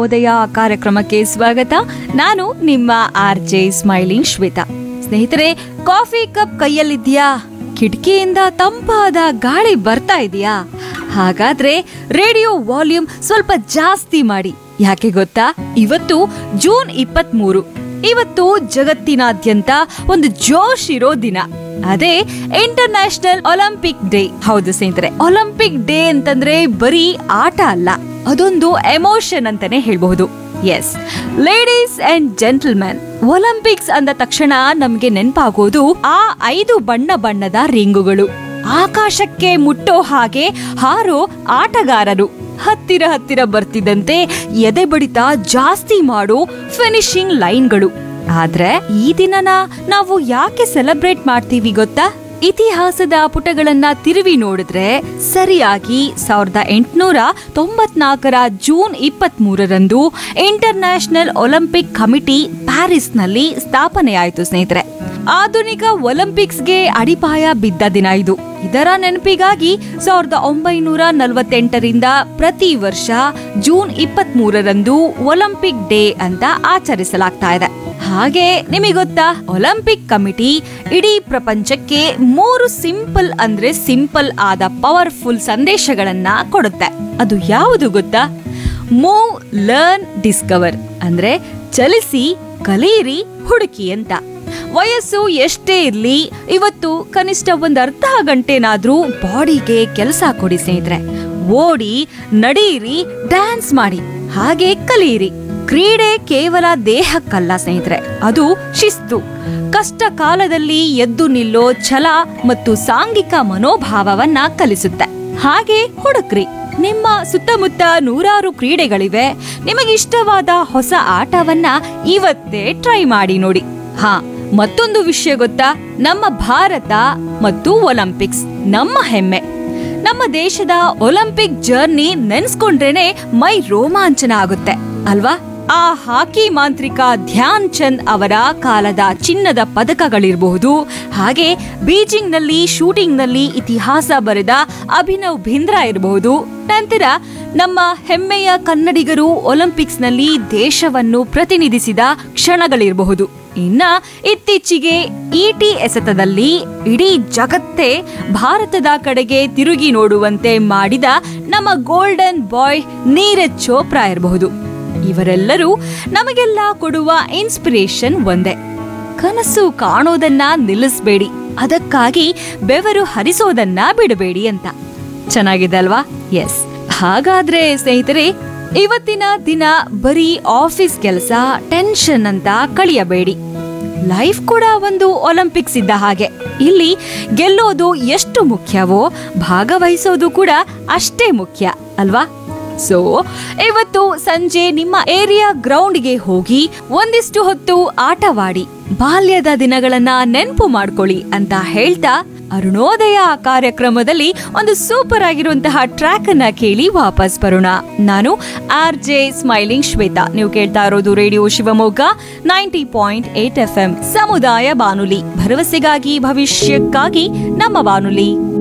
ಅರುಣೋದಯ ಕಾರ್ಯಕ್ರಮಕ್ಕೆ ಸ್ವಾಗತ ನಾನು ನಿಮ್ಮ ಆರ್ ಜೆ ಸ್ಮೈಲಿಂಗ್ ಶ್ವೇತಾ ಸ್ನೇಹಿತರೆ ಕಾಫಿ ಕಪ್ ಕೈಯಲ್ಲಿದ್ಯಾ ಕಿಟಕಿಯಿಂದ ತಂಪಾದ ಗಾಳಿ ಬರ್ತಾ ಇದೆಯಾ ಹಾಗಾದ್ರೆ ರೇಡಿಯೋ ವಾಲ್ಯೂಮ್ ಸ್ವಲ್ಪ ಜಾಸ್ತಿ ಮಾಡಿ ಯಾಕೆ ಗೊತ್ತಾ ಇವತ್ತು ಜೂನ್ ಇಪ್ಪತ್ತ್ ಮೂರು ಇವತ್ತು ಜಗತ್ತಿನಾದ್ಯಂತ ಒಂದು ಜೋಶ್ ಇರೋ ದಿನ ಅದೇ ಇಂಟರ್ನ್ಯಾಷನಲ್ ಒಲಿಂಪಿಕ್ ಡೇ ಹೌದು ಸ್ನೇಹಿತರೆ ಒಲಿಂಪಿಕ್ ಡೇ ಅಂತಂದ್ರೆ ಬರೀ ಆಟ ಅಲ್ಲ ಅದೊಂದು ಎಮೋಷನ್ ಅಂತಾನೆ ಹೇಳ್ಬಹುದು yes ladies and gentlemen Olympics ಅಂದ ತಕ್ಷಣ ನಮ್ಗೆ ನೆನಪಾಗೋದು ಆ ಐದು ಬಣ್ಣ ಬಣ್ಣದ ರಿಂಗುಗಳು ಆಕಾಶಕ್ಕೆ ಮುಟ್ಟೋ ಹಾಗೆ ಹಾರೋ ಆಟಗಾರರು ಹತ್ತಿರ ಹತ್ತಿರ ಬರ್ತಿದ್ದಂತೆ ಎದೆ ಬಡಿತ ಜಾಸ್ತಿ ಮಾಡೋ ಫಿನಿಶಿಂಗ್ ಲೈನ್ಗಳು ಆದ್ರೆ ಈ ದಿನನ ನಾವು ಯಾಕೆ ಸೆಲೆಬ್ರೇಟ್ ಮಾಡ್ತೀವಿ ಗೊತ್ತಾ ಇತಿಹಾಸದ ಪುಟಗಳನ್ನ ತಿರುವಿ ನೋಡಿದ್ರೆ ಸರಿಯಾಗಿ ಸಾವಿರದ ಎಂಟುನೂರ ತೊಂಬತ್ನಾಲ್ಕರ ಜೂನ್ ಇಪ್ಪತ್ತ್ ಮೂರರಂದು ಇಂಟರ್ನ್ಯಾಷನಲ್ ಒಲಿಂಪಿಕ್ ಕಮಿಟಿ ಪ್ಯಾರಿಸ್ನಲ್ಲಿ ಸ್ಥಾಪನೆಯಾಯಿತು ಸ್ನೇಹಿತರೆ ಆಧುನಿಕ ಒಲಿಂಪಿಕ್ಸ್ಗೆ ಅಡಿಪಾಯ ಬಿದ್ದ ದಿನ ಇದು ಇದರ ನೆನಪಿಗಾಗಿ ಸಾವಿರದ ಒಂಬೈನೂರ ನಲವತ್ತೆಂಟರಿಂದ ಪ್ರತಿ ವರ್ಷ ಜೂನ್ ಇಪ್ಪತ್ತ್ ಮೂರರಂದು ಒಲಿಂಪಿಕ್ ಡೇ ಅಂತ ಆಚರಿಸಲಾಗ್ತಾ ಇದೆ ಹಾಗೆ ನಿಮಗೆ ಗೊತ್ತಾ ಒಲಿಂಪಿಕ್ ಕಮಿಟಿ ಇಡೀ ಪ್ರಪಂಚಕ್ಕೆ ಮೂರು ಸಿಂಪಲ್ ಅಂದ್ರೆ ಸಿಂಪಲ್ ಆದ ಪವರ್ಫುಲ್ ಸಂದೇಶಗಳನ್ನ ಕೊಡುತ್ತೆ ಅದು ಯಾವುದು ಗೊತ್ತಾ ಮೂವ್ ಲರ್ನ್ ಡಿಸ್ಕವರ್ ಅಂದ್ರೆ ಚಲಿಸಿ ಕಲಿಯಿರಿ ಹುಡುಕಿ ಅಂತ ವಯಸ್ಸು ಎಷ್ಟೇ ಇರ್ಲಿ ಇವತ್ತು ಕನಿಷ್ಠ ಒಂದ್ ಅರ್ಧ ಗಂಟೆನಾದ್ರೂ ಬಾಡಿಗೆ ಕೆಲಸ ಕೊಡಿ ಸ್ನೇಹಿತರೆ ಓಡಿ ನಡೀರಿ ಡ್ಯಾನ್ಸ್ ಮಾಡಿ ಹಾಗೆ ಕಲಿಯಿರಿ ಕ್ರೀಡೆ ಕೇವಲ ದೇಹಕ್ಕಲ್ಲ ಸ್ನೇಹಿತರೆ ಅದು ಶಿಸ್ತು ಕಷ್ಟ ಕಾಲದಲ್ಲಿ ಎದ್ದು ನಿಲ್ಲೋ ಛಲ ಮತ್ತು ಸಾಂಘಿಕ ಮನೋಭಾವವನ್ನ ಕಲಿಸುತ್ತೆ ಹಾಗೆ ಹುಡುಕ್ರಿ ನಿಮ್ಮ ಸುತ್ತಮುತ್ತ ನೂರಾರು ಕ್ರೀಡೆಗಳಿವೆ ನಿಮಗಿಷ್ಟವಾದ ಹೊಸ ಆಟವನ್ನ ಇವತ್ತೇ ಟ್ರೈ ಮಾಡಿ ನೋಡಿ ಹಾ ಮತ್ತೊಂದು ವಿಷಯ ಗೊತ್ತಾ ನಮ್ಮ ಭಾರತ ಮತ್ತು ಒಲಿಂಪಿಕ್ಸ್ ನಮ್ಮ ಹೆಮ್ಮೆ ನಮ್ಮ ದೇಶದ ಒಲಿಂಪಿಕ್ ಜರ್ನಿ ನೆನ್ಸ್ಕೊಂಡ್ರೇನೆ ಮೈ ರೋಮಾಂಚನ ಆಗುತ್ತೆ ಅಲ್ವಾ ಆ ಹಾಕಿ ಮಾಂತ್ರಿಕ ಧ್ಯಾನ್ ಚಂದ್ ಅವರ ಕಾಲದ ಚಿನ್ನದ ಪದಕಗಳಿರಬಹುದು ಹಾಗೆ ಬೀಜಿಂಗ್ನಲ್ಲಿ ಶೂಟಿಂಗ್ನಲ್ಲಿ ಇತಿಹಾಸ ಬರೆದ ಅಭಿನವ್ ಭಿಂದ್ರಾ ಇರಬಹುದು ನಂತರ ನಮ್ಮ ಹೆಮ್ಮೆಯ ಕನ್ನಡಿಗರು ಒಲಿಂಪಿಕ್ಸ್ನಲ್ಲಿ ದೇಶವನ್ನು ಪ್ರತಿನಿಧಿಸಿದ ಕ್ಷಣಗಳಿರಬಹುದು ಇನ್ನ ಇತ್ತೀಚೆಗೆ ಇಟಿ ಎಸೆತದಲ್ಲಿ ಇಡೀ ಜಗತ್ತೇ ಭಾರತದ ಕಡೆಗೆ ತಿರುಗಿ ನೋಡುವಂತೆ ಮಾಡಿದ ನಮ್ಮ ಗೋಲ್ಡನ್ ಬಾಯ್ ನೀರಜ್ ಚೋಪ್ರಾ ಇರಬಹುದು ಇವರೆಲ್ಲರೂ ನಮಗೆಲ್ಲ ಕೊಡುವ ಇನ್ಸ್ಪಿರೇಷನ್ ಒಂದೇ ಕನಸು ಕಾಣೋದನ್ನ ನಿಲ್ಲಿಸ್ಬೇಡಿ ಅದಕ್ಕಾಗಿ ಬೆವರು ಹರಿಸೋದನ್ನ ಬಿಡಬೇಡಿ ಅಂತ ಚೆನ್ನಾಗಿದೆ ಅಲ್ವಾ ಎಸ್ ಹಾಗಾದ್ರೆ ಸ್ನೇಹಿತರೆ ಇವತ್ತಿನ ದಿನ ಬರೀ ಆಫೀಸ್ ಕೆಲಸ ಟೆನ್ಷನ್ ಅಂತ ಕಳಿಯಬೇಡಿ ಲೈಫ್ ಕೂಡ ಒಂದು ಒಲಿಂಪಿಕ್ಸ್ ಇದ್ದ ಹಾಗೆ ಇಲ್ಲಿ ಗೆಲ್ಲೋದು ಎಷ್ಟು ಮುಖ್ಯವೋ ಭಾಗವಹಿಸೋದು ಕೂಡ ಅಷ್ಟೇ ಮುಖ್ಯ ಅಲ್ವಾ ಸೊ ಇವತ್ತು ಸಂಜೆ ನಿಮ್ಮ ಏರಿಯಾ ಗ್ರೌಂಡ್ಗೆ ಹೋಗಿ ಒಂದಿಷ್ಟು ಹೊತ್ತು ಆಟವಾಡಿ ಬಾಲ್ಯದ ದಿನಗಳನ್ನ ನೆನಪು ಮಾಡ್ಕೊಳ್ಳಿ ಅಂತ ಹೇಳ್ತಾ ಅರುಣೋದಯ ಕಾರ್ಯಕ್ರಮದಲ್ಲಿ ಒಂದು ಸೂಪರ್ ಆಗಿರುವಂತಹ ಟ್ರ್ಯಾಕ್ ಅನ್ನ ಕೇಳಿ ವಾಪಸ್ ಬರೋಣ ನಾನು ಆರ್ ಜೆ ಸ್ಮೈಲಿಂಗ್ ಶ್ವೇತಾ ನೀವು ಕೇಳ್ತಾ ಇರೋದು radio Shivamogga ninety point eight F M ಸಮುದಾಯ ಬಾನುಲಿ ಭರವಸೆಗಾಗಿ ಭವಿಷ್ಯಕ್ಕಾಗಿ ನಮ್ಮ ಬಾನುಲಿ